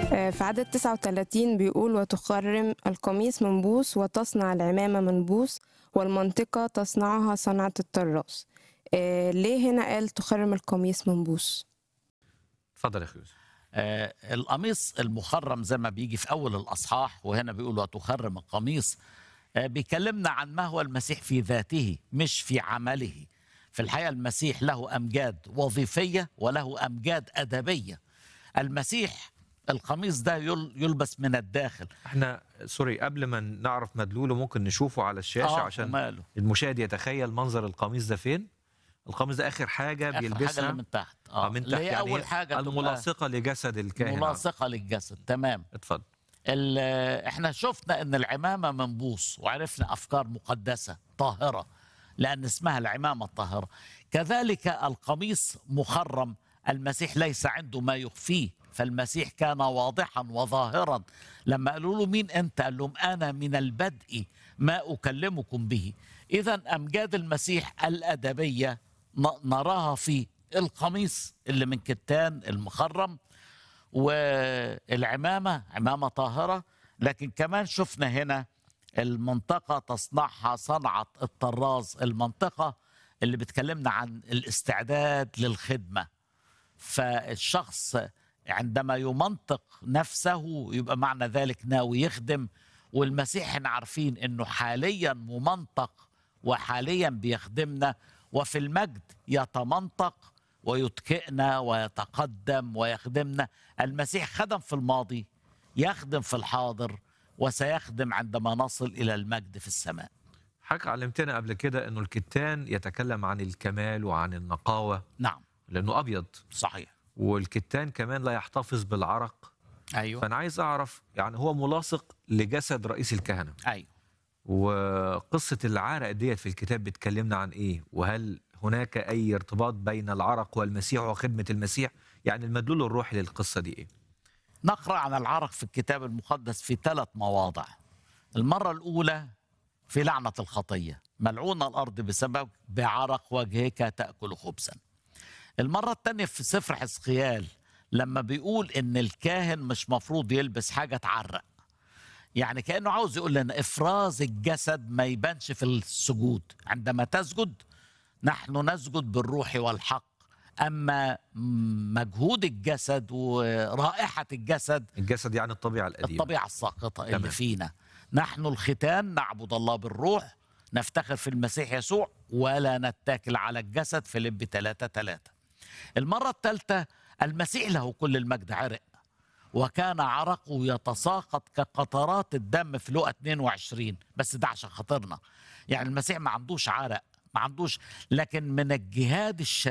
آه، في عدد 39 بيقول وتخرم القميص من بوس وتصنع العمامة من بوس والمنطقة تصنعها صنعة الطراس آه، ليه هنا قال تخرم القميص من بوس اتفضل يا اخي يوسف آه، القميص المخرم زي ما بيجي في اول الاصحاح وهنا بيقول وتخرم القميص آه، بيكلمنا عن ما هو المسيح في ذاته مش في عمله في الحقيقه المسيح له امجاد وظيفيه وله امجاد ادبيه المسيح القميص ده يل- يلبس من الداخل احنا سوري قبل ما نعرف مدلوله ممكن نشوفه على الشاشه آه، عشان وماله. المشاهد يتخيل منظر القميص ده فين القميص ده اخر حاجه آخر بيلبسها حاجه اللي من تحت آه، من اللي تحت هي يعني اول حاجه تبقى الملاصقه لجسد الكاهن ملاصقه للجسد تمام اتفضل ال- احنا شفنا ان العمامه منبوس وعرفنا افكار مقدسه طاهره لان اسمها العمامه الطاهره كذلك القميص مخرم المسيح ليس عنده ما يخفيه فالمسيح كان واضحا وظاهرا لما قالوا له مين انت قال لهم انا من البدء ما اكلمكم به اذا امجاد المسيح الادبيه ن- نراها في القميص اللي من كتان المخرم والعمامة عمامة طاهرة لكن كمان شفنا هنا المنطقة تصنعها صنعة الطراز المنطقة اللي بتكلمنا عن الاستعداد للخدمة فالشخص عندما يمنطق نفسه يبقى معنى ذلك ناوي يخدم والمسيح احنا عارفين انه حاليا ممنطق وحاليا بيخدمنا وفي المجد يتمنطق ويتكئنا ويتقدم ويخدمنا المسيح خدم في الماضي يخدم في الحاضر وسيخدم عندما نصل الى المجد في السماء حضرتك علمتنا قبل كده انه الكتان يتكلم عن الكمال وعن النقاوه نعم لانه ابيض صحيح والكتان كمان لا يحتفظ بالعرق ايوه فانا عايز اعرف يعني هو ملاصق لجسد رئيس الكهنه ايوه وقصه العرق ديت في الكتاب بتكلمنا عن ايه وهل هناك اي ارتباط بين العرق والمسيح وخدمه المسيح يعني المدلول الروحي للقصه دي ايه نقرا عن العرق في الكتاب المقدس في ثلاث مواضع المره الاولى في لعنه الخطيه ملعونه الارض بسبب بعرق وجهك تاكل خبزا المره الثانيه في سفر حزقيال لما بيقول ان الكاهن مش مفروض يلبس حاجه تعرق يعني كانه عاوز يقول لنا افراز الجسد ما يبانش في السجود عندما تسجد نحن نسجد بالروح والحق اما مجهود الجسد ورائحه الجسد الجسد يعني الطبيعه القديمه الطبيعه الساقطه اللي تمام. فينا نحن الختان نعبد الله بالروح نفتخر في المسيح يسوع ولا نتكل على الجسد فيليب 3 3 المره الثالثه المسيح له كل المجد عرق وكان عرقه يتساقط كقطرات الدم في لقا 22 بس ده عشان خاطرنا يعني المسيح ما عندوش عرق ما عندوش لكن من الجهاد الشديد